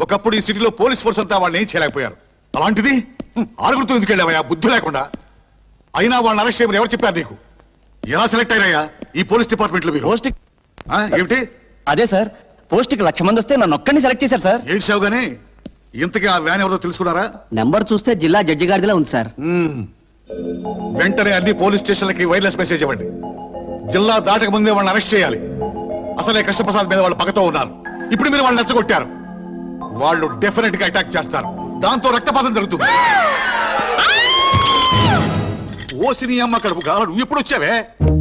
ఒకప్పుడు ఈ సిటీలో పోలీస్ ఫోర్స్ అంతా వాళ్ళని ఏం చేయలేకపోయారు అలాంటిది హ్మ్, ఆరుగురితో ఎందుకు వెళ్ళావయ్యా బుద్ధి లేకుండా అయినా వాళ్ళని అరెస్ట్ చేయమని ఎవరు చెప్పారు నీకు ఎలా సెలెక్ట్ అయినాయా ఈ పోలీస్ డిపార్ట్మెంట్ లో మీరు పోస్ట్ ఆ, ఏమిటి అదే సార్ పోస్ట్ కి లక్ష మంది వస్తే నన్ను ఒక్కడిని సెలెక్ట్ చేశారు సార్ ఏంటి సావు గానీ ఇంతకీ ఆ వ్యాన్ ఎవరో తెలుసుకున్నారా నెంబర్ చూస్తే జిల్లా జడ్జి గారిదిలా ఉంది సార్ వెంటనే అన్ని పోలీస్ స్టేషన్లకి వైర్లెస్ మెసేజ్ ఇవ్వండి జిల్లా దాటక ముందే వాళ్ళని అరెస్ట్ చేయాలి అసలే కృష్ణప్రసాద్ మీద వాళ్ళు పగతో ఉన్నారు ఇప్పుడు మీరు వాళ్ళని నచ్చగొట్టారు వాళ్ళు డెఫినెట్ గా అటాక్ చేస్తారు దాంతో రక్తపాతం జరుగుతుంది ఓ సినీ అమ్మ కడుపు కావాలి నువ్వు ఎప్పుడు వచ్చావే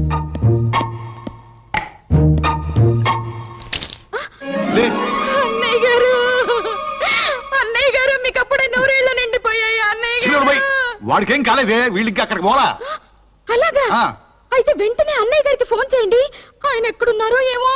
లే అన్నయ్య గారు అన్నయ్య గారు మీకు అప్పుడే నూరేళ్ళు నిండిపోయాయి అన్నయ్య చిన్నోడు గారు వాడికేం కాలేదే వీళ్ళకి అక్కడికి పోలా అలాగా ఆ. అయితే వెంటనే అన్నయ్య గారికి ఫోన్ చేయండి ఆయన ఎక్కడున్నారో ఏమో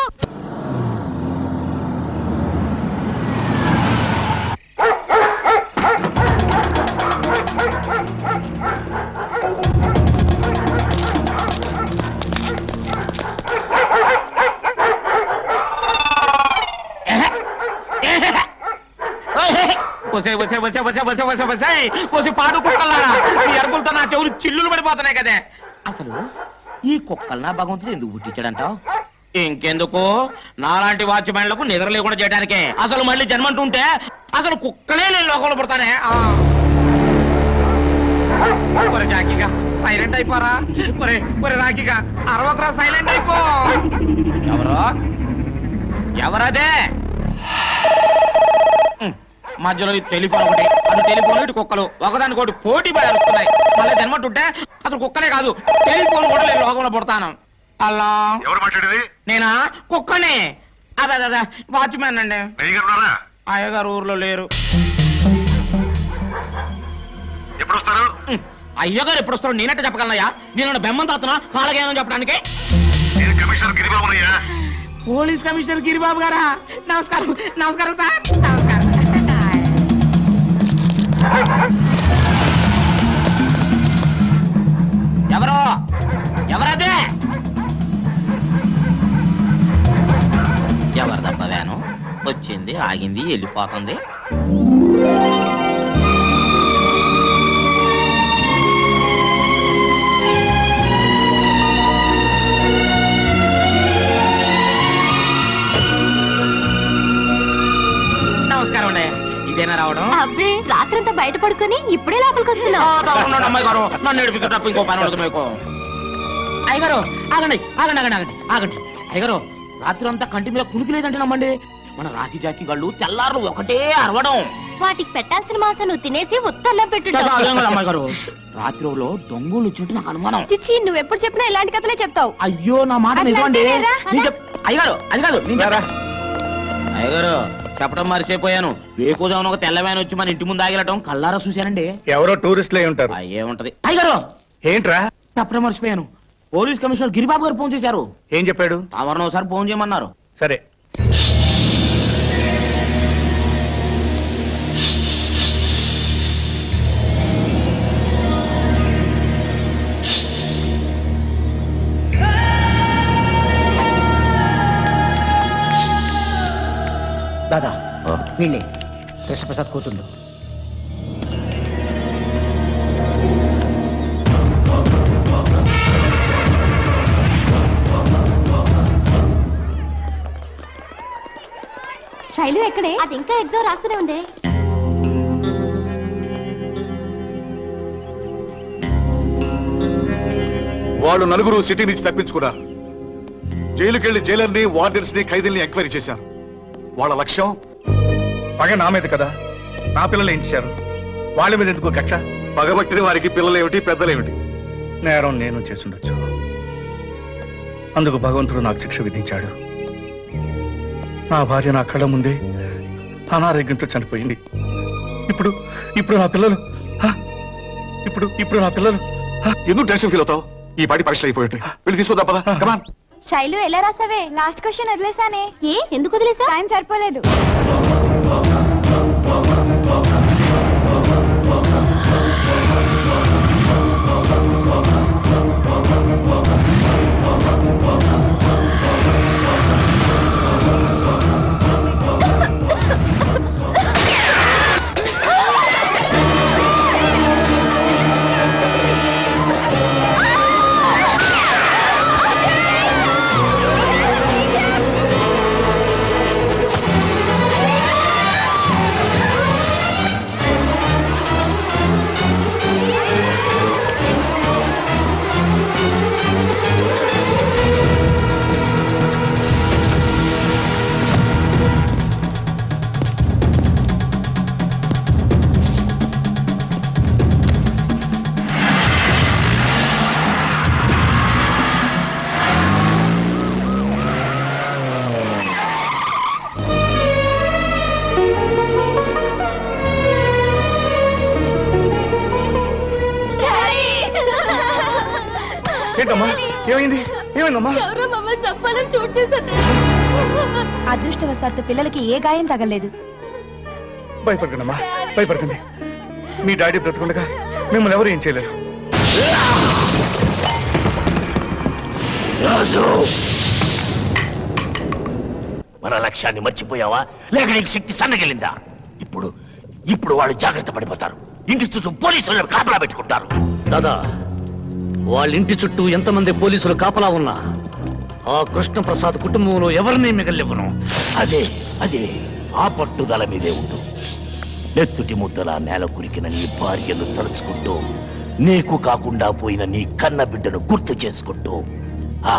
వసే వసే వసే వసే వసే వసే వసే వసే పాడు కుక్కలారా ఈ అరుపులతో నా చెవులు చిల్లులు పడిపోతున్నాయి కదే అసలు ఈ కుక్కలు నా భగవంతుడు ఎందుకు పుట్టించాడంటావు ఇంకెందుకు నాలాంటి వాచ్మెన్లకు నిద్ర లేకుండా చేయడానికే అసలు మళ్ళీ జన్మంటుంటే అసలు కుక్కలే నేను లోకంలో పుడతానే ఆ. ఒరే జాకీగా సైలెంట్ అయిపోరా ఒరే ఒరే రాకీగా అరవకరా సైలెంట్ అయిపో ఎవరో ఎవరదే మధ్యలో ఈ టెలిఫోన్ ఒకటి అటు టెలిఫోన్ ఇటు కుక్కలు ఒకదానికోటి పోటీ పడి అరుస్తున్నాయి మళ్ళీ జన్మటుంటే అసలు కుక్కలే కాదు టెలిఫోన్ కూడా నేను లోకంలో పుడతాను అలా ఎవరు మాట్లాడేది నేనా కుక్కనే అదే అదే వాచ్మెన్ అండి అయ్యగారు ఊర్లో లేరు ఎప్పుడు వస్తారు ఉం. అయ్యగారు ఎప్పుడు వస్తారో నేనట్టు చెప్పగలనయ్యా నేను బెమ్మం తాతనా కాలగేమో చెప్పడానికి నేను కమిషనర్ గిరిబాబునయ్యా పోలీస్ కమిషనర్ గిరిబాబు గారా నమస్కారం నమస్కారం సార్ నమస్కారం ఎవరో ఎవరదే ఎవరిదప్ప వేను వచ్చింది ఆగింది వెళ్ళిపోతుంది నమస్కారం అండి ఇదేనా రావడం అబ్బే రాత్రంతా బయట పడుకొని ఇప్పుడే లోపలికి ఆ, వస్తున్నావు తప్పకుండా అమ్మాయి గారు నన్ను ఏడిపిస్తే తప్ప ఇంకో పని ఉండదు మీకు అయ్యగారు ఆగండి ఆగండి ఆగండి ఆగండి ఆగండి అయ్యగారు రాత్రి అంతా కంటి మీద కునికి లేదంటే నమ్మండి మన రాకి జాకి గళ్ళు తెల్లారులు ఒకటే అరవడం వాటికి పెట్టాల్సిన మాంసం నువ్వు తినేసి ఉత్తర్లో చచ్చా, అదేం పెట్టుంటావు కాదు అమ్మాయి గారు రాత్రిలో దొంగలు వచ్చినట్టు నాకు అనుమానం చిచ్చి నువ్వు ఎప్పుడు చెప్పినా ఇలాంటి కథలే చెప్తావు అయ్యో నా మాట అట్లా నిజమండి అంటేనేరా? నేను చెప్- అయ్యగారు అది కాదు నేను చెప్తా. అయ్యగారు చెప్పడం మర్చిపోయాను వేకుజామున ఒక తెల్లవాయన వచ్చి మన ఇంటి ముందు ఆగిలటం కల్లారా చూశానండి ఎవరో టూరిస్టులు అయి ఉంటారు అయ్యే ఉంటది అయ్యగారు ఏంట్రా చెప్పడం మర్చిపోయాను పోలీస్ కమిషనర్ గిరిబాబు గారు ఫోన్ చేశారు ఏం చెప్పాడు తమరిని ఒకసారి ఫోన్ చేయమన్నారు సరే దాదా వీళ్ళే కృష్ణప్రసాద్ కూతుళ్ళు శైలు ఎక్కడే అది ఇంకా ఎగ్జామ్ రాస్తూనే ఉంది వాళ్ళు నలుగురు సిటీ నుంచి తప్పించుకున్నారు జైలుకెళ్లి జైలర్ని వార్డెన్స్ ని ఖైదీల్ని ఎంక్వైరీ చేశారు వాళ్ళ లక్ష్యం పగ నా మీద కదా నా పిల్లలు ఏం చేశారు వాళ్ళ మీద ఎందుకు కక్ష పగబట్టిన వారికి పిల్లలేమిటి పెద్దలేమిటి నేరం నేను చేసుండొచ్చు అందుకు భగవంతుడు నాకు శిక్ష విధించాడు నా భార్య నా కళ్ళ ముందే అనారోగ్యంతో చనిపోయింది ఇప్పుడు ఇప్పుడు నా పిల్లలు హ? ఇప్పుడు ఇప్పుడు నా పిల్లలు హ? ఎందుకు టెన్షన్ ఫీల్ అవుతావు ఈ పాటి పరీక్షలు అయిపోయి వెళ్ళి తీసుకుందా పదా కమాన్ శైలు ఎలా రాసావే లాస్ట్ క్వశ్చన్ వదిలేసానే ఏ ఎందుకు వదిలేసా టైం సరిపోలేదు ఏంటమ్మా ఏమైంది ఏమైందమ్మా ఎవరో మమ్మల్ని చంపాలని చూడు చేశారు అదృష్టవశాత్తు పిల్లలకి ఏ గాయం తగలేదు భయపడకండి అమ్మా భయపడకండి మీ డాడీ బ్రతకుండగా మిమ్మల్ని ఎవరు ఏం చేయలేరు రాజు మన లక్ష్యాన్ని మర్చిపోయావా లేక నీకు శక్తి సన్నగిలిందా ఇప్పుడు ఇప్పుడు వాళ్ళు జాగ్రత్త పడిపోతారు ఇంటి చుట్టూ పోలీసులు కాపలా పెట్టుకుంటారు దాదా వాళ్ళ ఇంటి చుట్టూ ఎంతమంది పోలీసులు కాపలా ఉన్నా ఆ కృష్ణప్రసాద్ కుటుంబంలో ఎవరిని మిగలివ్వను అదే అదే ఆ పట్టుదల మీదే ఉండు నెత్తుటి ముద్దల నేల కురికిన నీ భార్యను తలుచుకుంటూ నీకు కాకుండా పోయిన నీ కన్న బిడ్డను గుర్తు చేసుకుంటూ ఆ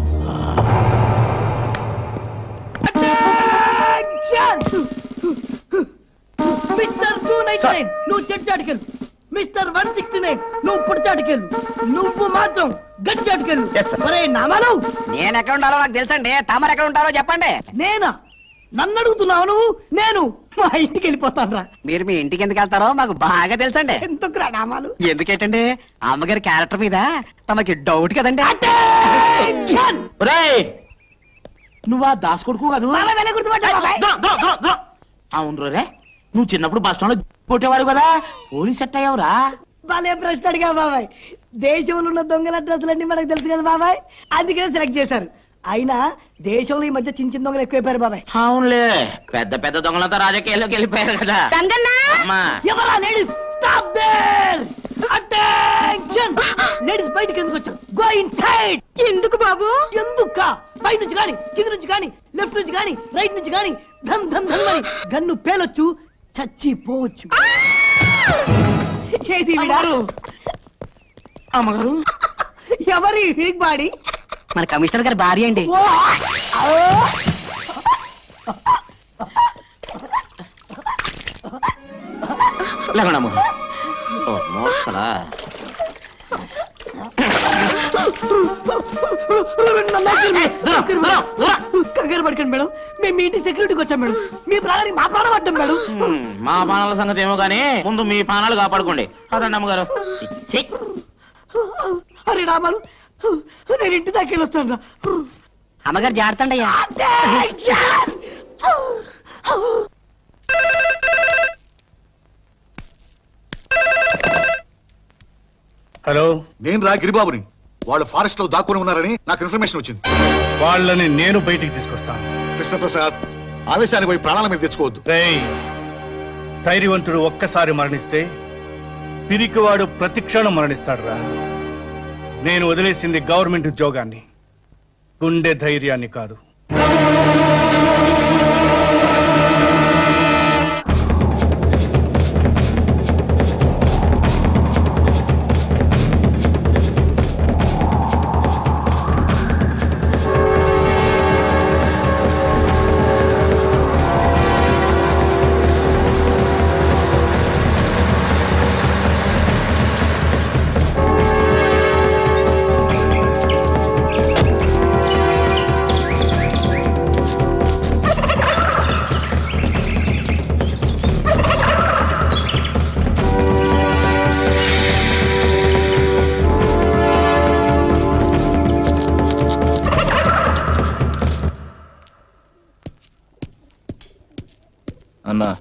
మిస్టర్ టూ నైన్ నైన్ నువ్వు చెట్టు అటుకెళ్ళు మిస్టర్ వన్ సిక్స్టీ నైన్ నువ్వు పుడిచి అటుకెళ్ళు నువ్వు మాత్రం గట్టి అటుకెళ్ళు ఒరే నామాలు నేను ఎక్కడ ఉండాలో నాకు తెలుసండి తమరు ఎక్కడ ఉంటారో చెప్పండి నేనా నన్ను అడుగుతున్నావు నువ్వు నేను మా ఇంటికి వెళ్ళిపోతాను రా మీరు మీ ఇంటికి ఎందుకు వెళ్తారో మాకు బాగా తెలుసండి ఎందుకు రా నామాలు ఎందుకేటండి అమ్మగారి క్యారెక్టర్ మీద తమకి డౌట్ కదండి Attention! ఒరేయ్ నువ్వు ఆ దాస్ కొడుకు కాదు బాబాయ్ వెళ్ళ గుర్తుపట్టా బాబాయ్ దూరం, దూరం, దూరం, దూరం. అవును రే నువ్వు చిన్నప్పుడు బస్ స్టాండ్ లో కొట్టేవాడు కదా పోలీస్ సెట్ అయ్యావురా భలే ప్రశ్న అడిగా బాబాయ్ దేశంలో ఉన్న దొంగల అడ్రస్లన్నీ మనకు తెలుసు కదా బాబాయ్ అందుకే సెలెక్ట్ చేశారు అయినా దేశంలో ఈ మధ్య చిన్న చిన్న దొంగలు ఎక్కువైపోయారు బాబాయ్ అవునులే పెద్ద పెద్ద దొంగలంతా రాజకీయాల్లోకి వెళ్ళిపోయారు కదా అమ్మా ఎవరా ladies stop there attention ladies బయటికి ఎందుకు వచ్చారు గో ఇన్ సైడ్ ఎందుకు బాబు ఎందుక పై నుంచి గాని కింద నుంచి గాని లెఫ్ట్ నుంచి గాని రైట్ నుంచి గాని ధన్ ధన్ ధన్ అని గన్ను పేలొచ్చు చచ్చిపోవచ్చు ఏది వీడా? అమ్మగారు అమ్మగారు ఎవరి వీక్ బాడీ మన కమిషనర్ గారి భార్య అండి ఓ! ఆ! లేకుండా అమ్మగారు ఓ, మోసలా దూరం, దూరం, దూరం. కంగారు పడకండి మేడం మేము మీ ఇంటి సెక్యూరిటీకి వచ్చాం మేడం మీ ప్రాణానికి మా ప్రాణం పడ్డాం మేడం హ్మ్, మా పానాల సంగతి ఏమో గానీ ముందు మీ పానాలు కాపాడుకోండి అదండి అమ్మగారు ఛీ, ఛీ. అరే రామాలు నేను ఇంటి దాకా వెళ్ళొస్తాను రా అమ్మగారు జాగ్రత్త అండి అయ్యా హలో నేను రా గిరిబాబుని వాళ్ళు ఫారెస్ట్ లో దాక్కుని ఉన్నారని నాకు ఇన్ఫర్మేషన్ వచ్చింది వాళ్ళని నేను బయటికి తీసుకొస్తాను కృష్ణప్రసాద్ ఆవేశానికి పోయి ప్రాణాల మీద తెచ్చుకోవద్దు రేయ్ ధైర్యవంతుడు ఒక్కసారి మరణిస్తే పిరికివాడు ప్రతిక్షణం మరణిస్తాడురా నేను వదిలేసింది గవర్నమెంట్ ఉద్యోగాన్ని గుండె ధైర్యాన్ని కాదు అన్నా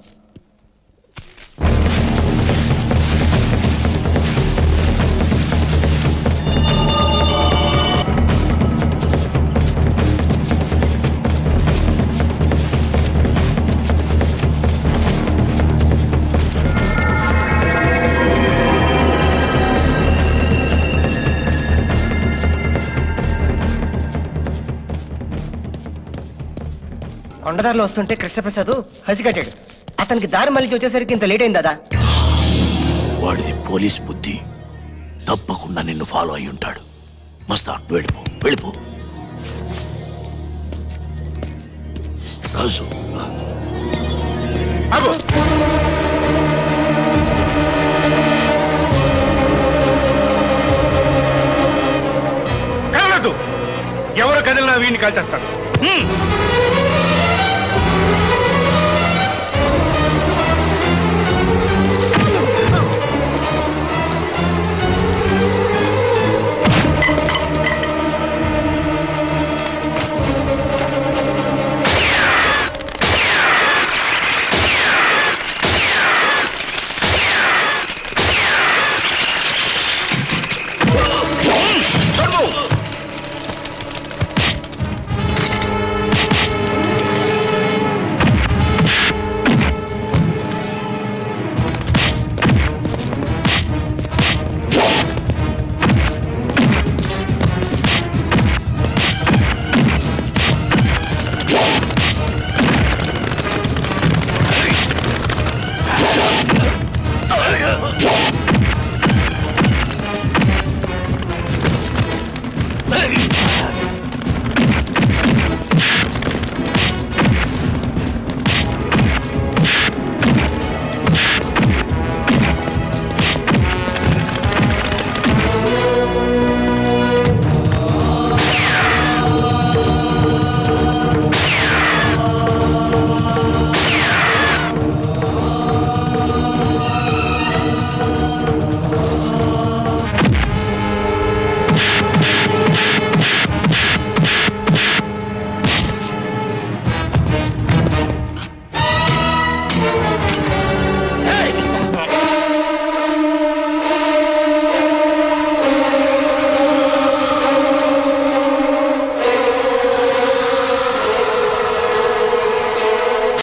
కొండదారిలో వస్తుంటే కృష్ణప్రసాద్ హసి కట్టాడు అతనికి దారి మళ్ళీ వచ్చేసరికి ఇంత లేట్ అయింది దాదా వాడిది పోలీస్ బుద్ధి తప్పకుండా నిన్ను ఫాలో అయి ఉంటాడు మస్తాన్ వెళ్ళిపో వెళ్ళిపో రాజు ఆగు! కదలొద్దు. ఎవరు కదిలినా వీడిని కాల్చేస్తాడు హ్మ్.